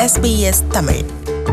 SBS Tamil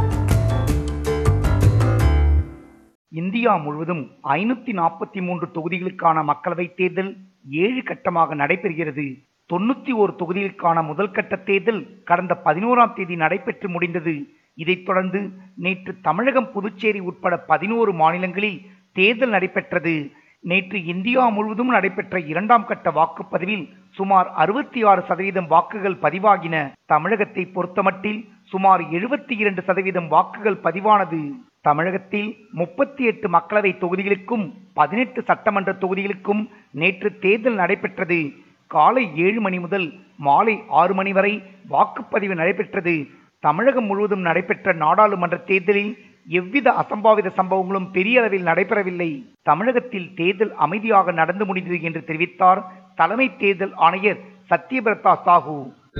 India முழுவதும் ஐநூத்தி நாற்பத்தி மூன்று தொகுதிகளுக்கான மக்களவைத் தேர்தல் ஏழு கட்டமாக நடைபெறுகிறது தொண்ணூத்தி ஓரு தொகுதிகளுக்கான முதல் கட்ட தேர்தல் கடந்த பதினோராம் தேதி நடைபெற்று முடிந்தது இதைத் தொடர்ந்து நேற்று தமிழகம் புதுச்சேரி உட்பட பதினோரு மாநிலங்களில் தேர்தல் நடைபெற்றது நேற்று இந்தியா முழுவதும் நடைபெற்ற இரண்டாம் கட்ட வாக்குப்பதிவில் சுமார் அறுபத்தி ஆறு சதவீதம் வாக்குகள் பதிவாகின தமிழகத்தை பொறுத்தமட்டில் சுமார் எழுபத்தி இரண்டு சதவீதம் வாக்குகள் பதிவானது தமிழகத்தில் முப்பத்தி எட்டு மக்களவை தொகுதிகளுக்கும் பதினெட்டு சட்டமன்ற தொகுதிகளுக்கும் நேற்று தேர்தல் நடைபெற்றது காலை ஏழு மணி முதல் மாலை ஆறு மணி வரை வாக்குப்பதிவு நடைபெற்றது தமிழகம் முழுவதும் நடைபெற்ற நாடாளுமன்ற தேர்தலில் எவ்வித அசம்பாவித சம்பவங்களும் பெரிய அளவில் நடைபெறவில்லை தமிழகத்தில் தேர்தல் அமைதியாக நடந்து முடிந்தது என்று தெரிவித்தார் தலைமை தேர்தல் ஆணையர் சத்யபிரதா சாஹூ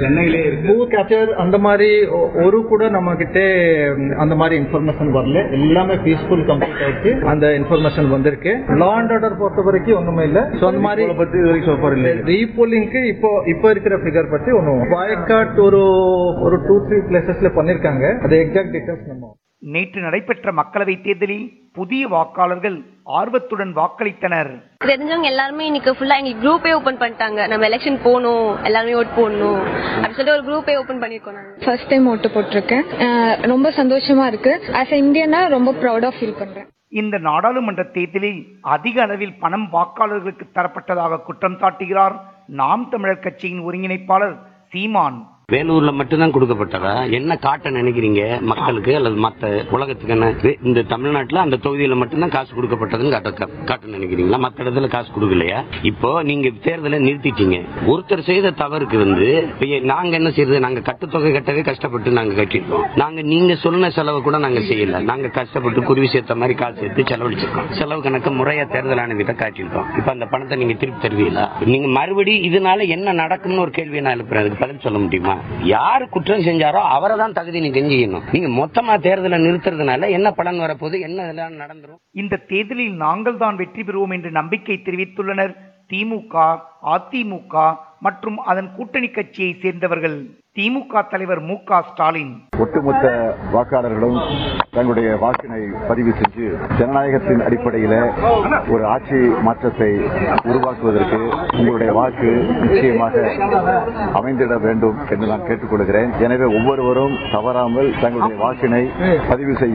பூத் கேப்சர் அந்த மாதிரி ஒ- ஒரு கூட நம்ம கிட்ட ம், அந்த மாதிரி இன்ஃபர்மேஷன் வரல எல்லாமே பீஸ்ஃபுல் கம்ப்ளீட் ஆயிடுச்சு அந்த இன்ஃபர்மேஷன் வந்திருக்கு லா அண்ட் ஆர்டர் பொறுத்த வரைக்கும் ஒண்ணுமே இல்ல சோ அந்த மாதிரி பத்தி வரைக்கும் சோஃபார் இல்ல ரீபோலிங்க்கு இப்போ இப்போ இருக்கிற ஃபிகர் பத்தி ஒன்றும் பாய்காட் ஒரு ஒரு டூ த்ரீ பிளேசஸ்ல பண்ணிருக்காங்க அது எக்ஸாக்ட் டீட்டெயில்ஸ் நம்ம நேற்று நடைபெற்ற மக்களவைத் தேர்தலில் புதிய வாக்காளர்கள் ஆர்வத்துடன் வாக்களித்தனர் தெரிஞ்சவங்க எல்லாருமே இன்னைக்கு ஃபுல்லா எங்களுக்கு குரூப்பே ஓபன் பண்ணிட்டாங்க நம்ம எலெக்ஷன் போகணும் எல்லாருமே ஓட் போடணும் அப்படி சொல்லிட்டு ஒரு குரூப்பே ஓபன் பண்ணிருக்கோம் நாங்க ஃபர்ஸ்ட் டைம் ஓட்டு போட்டிருக்கேன் அஹ் ரொம்ப சந்தோஷமா இருக்கு ஆஸ் இந்தியனா ரொம்ப ப்ரௌடா ஃபீல் பண்றேன் இந்த நாடாளுமன்ற தேர்தலில் அதிக அளவில் பணம் வாக்காளர்களுக்கு தரப்பட்டதாக குற்றம் சாட்டுகிறார் நாம் தமிழர் கட்சியின் ஒருங்கிணைப்பாளர் சீமான் வேலூர்ல மட்டும்தான் கொடுக்கப்பட்டதா என்ன காட்ட நினைக்கிறீங்க மக்களுக்கு அல்லது மத்த உலகத்துக்கு என்ன வே- இந்த தமிழ்நாட்டுல அந்த தொகுதியில மட்டும்தான் காசு கொடுக்கப்பட்டதுன்னு காட்ட காட்ட நினைக்கிறீங்களா மத்த இடத்துல காசு கொடுக்கலையா இப்போ நீங்க தேர்தலை நிறுத்திட்டீங்க ஒருத்தர் செய்த தவறுக்கு வந்து இப்ப ஏ- நாங்க என்ன செய்யறது நாங்க கட்டுத்தொகை கட்டவே கஷ்டப்பட்டு நாங்க கட்டிருக்கோம் நாங்க நீங்க சொன்ன செலவு கூட நாங்க செய்யல நாங்க கஷ்டப்பட்டு குருவி சேர்த்த மாதிரி காசு சேர்த்து செலவழிச்சிருக்கோம் செலவு கணக்கு முறையா தேர்தல் ஆணையத்தை காட்டியிருக்கோம் இப்ப அந்த பணத்தை நீங்க திருப்பி தருவீங்களா நீங்க மறுபடி இதனால என்ன நடக்கும்னு ஒரு கேள்வியை நான் எழுப்புறேன் அதுக்கு பதில் சொல்ல முடியுமா யாரு குற்றம் செஞ்சாரோ அவரை தான் தகுதி நீங்க செஞ்சுக்கணும் நீங்க மொத்தமா தேர்தலை நிறுத்துறதுனால என்ன பலன் வரப்போகுது என்ன இதெல்லாம் நடந்துரும் இந்த தேர்தலில் நாங்கள் தான் வெற்றி பெறுவோம் என்று நம்பிக்கை தெரிவித்துள்ளனர் திமுக அதிமுக மற்றும் அதன் கூட்டணி கட்சியை சேர்ந்தவர்கள் திமுக தலைவர் மு க ஸ்டாலின் ஒட்டுமொத்த வாக்காளர்களும் தங்களுடைய வாக்கினை பதிவு செஞ்சு ஜனநாயகத்தின் அடிப்படையில ஒரு ஆட்சி மாற்றத்தை உருவாக்குவதற்கு உங்களுடைய வாக்கு நிச்சயமாக அமைந்திட வேண்டும் என்று நான் கேட்டுக்கொள்கிறேன் எனவே ஒவ்வொருவரும் தவறாமல் தங்களுடைய வாக்கினை பதிவு செய்ய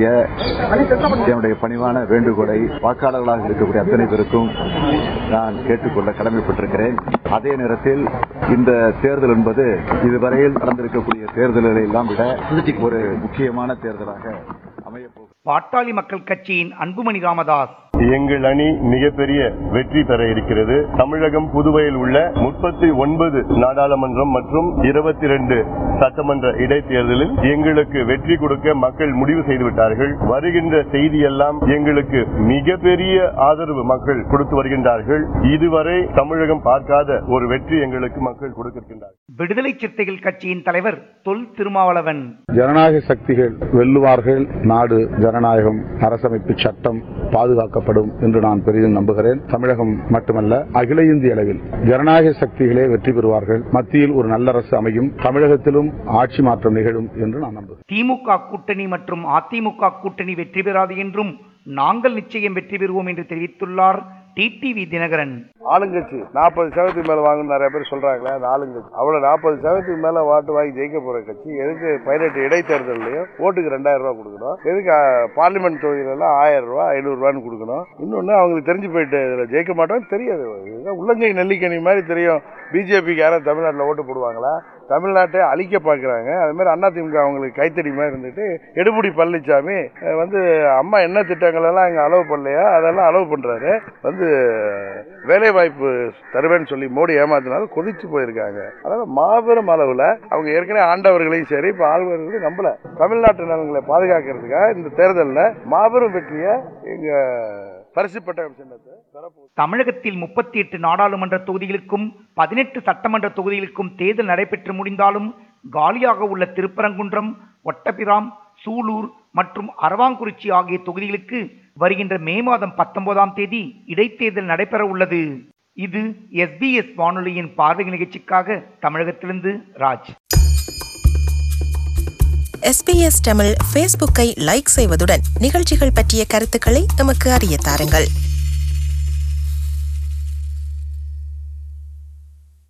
என்னுடைய பணிவான வேண்டுகோளை வாக்காளர்களாக இருக்கக்கூடிய அத்தனை பேருக்கும் நான் கேட்டுக்கொள்ள கடமைப்பட்டிருக்கிறேன் அதே நேரத்தில் இந்த தேர்தல் என்பது இதுவரையில் நடந்திருக்கக்கூடிய தேர்தல்களை எல்லாம் விட ஒரு முக்கியமான தேர்தலாக அமையப் போகிறது பாட்டாளி மக்கள் கட்சியின் அன்புமணி ராமதாஸ் எங்கள் அணி மிகப்பெரிய வெற்றி பெற இருக்கிறது தமிழகம் புதுவையில் உள்ள முப்பத்தி ஒன்பது நாடாளுமன்றம் மற்றும் இருபத்தி ரெண்டு சட்டமன்ற இடைத்தேர்தலில் எங்களுக்கு வெற்றி கொடுக்க மக்கள் முடிவு செய்துவிட்டார்கள் வருகின்ற செய்தியெல்லாம் எங்களுக்கு மிகப்பெரிய ஆதரவு மக்கள் கொடுத்து வருகின்றார்கள் இதுவரை தமிழகம் பார்க்காத ஒரு வெற்றி எங்களுக்கு மக்கள் கொடுக்கின்றார்கள் விடுதலை சிறுத்தைகள் கட்சியின் தலைவர் தொல் திருமாவளவன் ஜனநாயக சக்திகள் வெல்லுவார்கள் நாடு ஜனநாயகம் அரசமைப்பு சட்டம் பாதுகாக்கப்படும் என்று நான் பெரிதும் நம்புகிறேன் தமிழகம் மட்டுமல்ல அகில இந்திய அளவில் ஜனநாயக சக்திகளே வெற்றி பெறுவார்கள் மத்தியில் ஒரு நல்ல அரசு அமையும் தமிழகத்திலும் ஆட்சி மாற்றம் நிகழும் என்று நான் நம்புகிறேன் திமுக கூட்டணி மற்றும் அதிமுக கூட்டணி வெற்றி பெறாது என்றும் நாங்கள் நிச்சயம் வெற்றி பெறுவோம் என்று தெரிவித்துள்ளார் டிடிவி தினகரன் ஆளுங்கட்சி நாற்பது சதவீதத்துக்கு மேல வாங்கணும் நிறைய பேர் சொல்றாங்களே அந்த ஆளுங்கட்சி அவ்வளவு நாற்பது சதவீதத்துக்கு மேல வாட்டு வாங்கி ஜெயிக்க போற கட்சி எதுக்கு பதினெட்டு இடைத்தேர்தலையும் ஓட்டுக்கு ரெண்டாயிரம் ரூபாய் கொடுக்கணும் எதுக்கு அஹ், பார்லிமெண்ட் தொகுதியில எல்லாம் ஆயிரம் ரூபாய் ஐநூறு ரூபான்னு கொடுக்கணும் இன்னொன்னு அவங்களுக்கு தெரிஞ்சு போயிட்டு இதுல ஜெயிக்க மாட்டோம்னு தெரியாது இதுதான் உள்ளங்கை நெல்லிக்கனி மாதிரி தெரியும் பிஜேபிக்கு யாரும் தமிழ்நாட்டில் ஓட்டு போடுவாங்களா தமிழ்நாட்டை அழிக்க பார்க்குறாங்க அது மாதிரி அதிமுக அவங்களுக்கு கைத்தடி மாதிரி இருந்துட்டு எடுபுடி பழனிசாமி அஹ், வந்து அம்மா என்ன திட்டங்கள் எல்லாம் இங்கே அலோவ் பண்ணலையா அதெல்லாம் அலோவ் பண்ணுறாரு வந்து வேலை வாய்ப்பு தருவேன்னு சொல்லி மோடி ஏமாத்தினாலும் கொதிச்சு போயிருக்காங்க அதாவது மாபெரும் அளவில் அவங்க ஏற்கனவே ஆண்டவர்களையும் சரி இப்போ ஆழ்வர்களையும் நம்பல தமிழ்நாட்டு நலன்களை பாதுகாக்கிறதுக்காக இந்த தேர்தலில் மாபெரும் வெற்றியை எங்கள் பரிசுப்பட்ட சின்னத்தை பெறப்போகுது தமிழகத்தில் முப்பத்தி எட்டு நாடாளுமன்ற தொகுதிகளுக்கும் பதினெட்டு சட்டமன்ற தொகுதிகளுக்கும் தேர்தல் நடைபெற்று முடிந்தாலும் காலியாக உள்ள திருப்பரங்குன்றம் ஒட்டப்பிராம் சூலூர் மற்றும் அரவாங்குறிச்சி ஆகிய தொகுதிகளுக்கு வருகின்ற மே மாதம் பத்தொன்பதாம் தேதி இடைத்தேர்தல் நடைபெற உள்ளது இது எஸ்பிஎஸ் வானொலியின் பார்வை நிகழ்ச்சிக்காக தமிழகத்திலிருந்து ராஜ் எஸ்பிஎஸ் தமிழ் ஃபேஸ்புக்கை லைக் செய்வதுடன் நிகழ்ச்சிகள் பற்றிய கருத்துக்களை எமக்கு அறிய தாருங்கள்